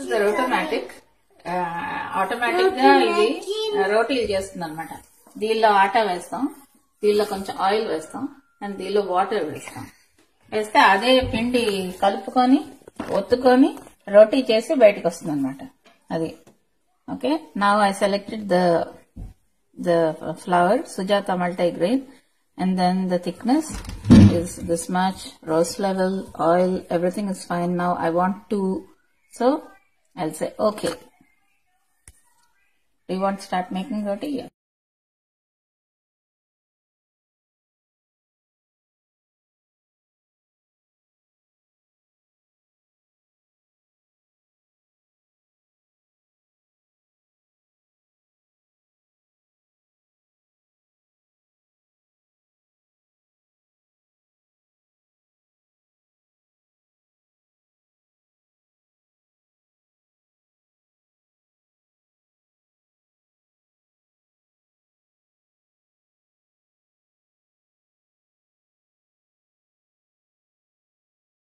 Is the రోటోమాటిక్ automatic గా ఇది రోటీలు చేస్తుంది అనమాట దీనిలో ఆటా వేస్తాం దీనిలో కొంచెం ఆయిల్ వేస్తాం అండ్ దీనిలో వాటర్ వేస్తాం వేస్తే అదే పిండి కలుపుకొని ఒత్తుకొని రోటీ చేసి బయటకు వస్తుంది అనమాట అది ఓకే నా I selected the the flour, Sujata multigrain, and then the thickness is this much, roast level, oil, everything is fine now. I want to, so I'll say okay. Do you want to start making roti? Yeah.